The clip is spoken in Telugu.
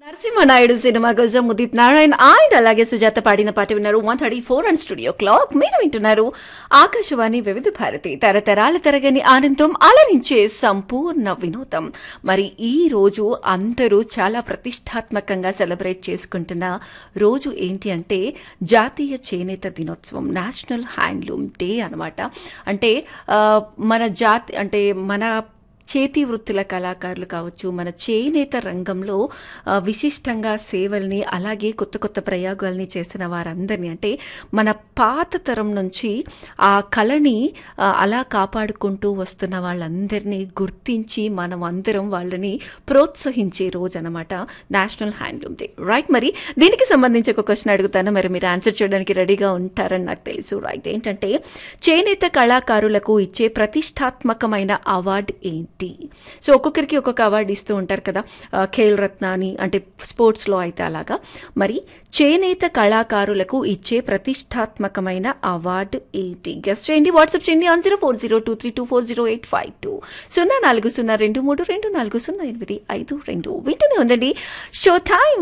నరసింహనాయుడు సినిమా కోసం ఉదిత్ నారాయణ్ అండ్ అలాగే సుజాత పాడిన పాట విన్నారు one thirty four and studio clock మీరు వింటున్నారు ఆకాశవాణి వివిధ భారతి తరతరాల తరగని ఆనందం అలరించే సంపూర్ణ వినోదం మరి ఈ రోజు అందరూ చాలా ప్రతిష్టాత్మకంగా సెలబ్రేట్ చేసుకుంటున్న రోజు ఏంటి అంటే జాతీయ చేనేత దినోత్సవం నేషనల్ హ్యాండ్లూమ్ డే అనమాట అంటే ఆ, మన జాతి అంటే మన చేతి వృత్తుల కళాకారులు కావచ్చు మన చేనేత రంగంలో ఆ, విశిష్టంగా సేవల్ని అలాగే కొత్త కొత్త ప్రయోగాల్ని చేసిన వారందరినీ అంటే మన పాత తరం నుంచి ఆ కళని ఆ, అలా కాపాడుకుంటూ వస్తున్న వాళ్ళందరినీ గుర్తించి మనం అందరం వాళ్ళని ప్రోత్సహించే రోజు అనమాట నేషనల్ హ్యాండ్లూమ్ డే రైట్ మరి దీనికి సంబంధించి ఒక క్వశ్చన్ అడుగుతాను మరి మీరు ఆన్సర్ చేయడానికి రెడీగా ఉంటారని నాకు తెలుసు రైట్ ఏంటంటే చేనేత కళాకారులకు ఇచ్చే ప్రతిష్టాత్మకమైన అవార్డు ఏంటి సో ఒక్కొక్కరికి ఒక్కొక్క అవార్డు ఇస్తూ ఉంటారు కదా ఆ, ఖేల్ రత్న అని అంటే స్పోర్ట్స్లో అయితే అలాగా మరి చేనేత కళాకారులకు ఇచ్చే ప్రతిష్టాత్మకమైన అవార్డు ఏంటి గెస్ట్ చేయండి వాట్సాప్ చేయండి on zero four zero two three two four zero eight five two సున్నా నాలుగు సున్నా రెండు మూడు రెండు నాలుగు సున్నా ఎనిమిది ఐదు రెండు వింటూనే ఉండండి షో టైం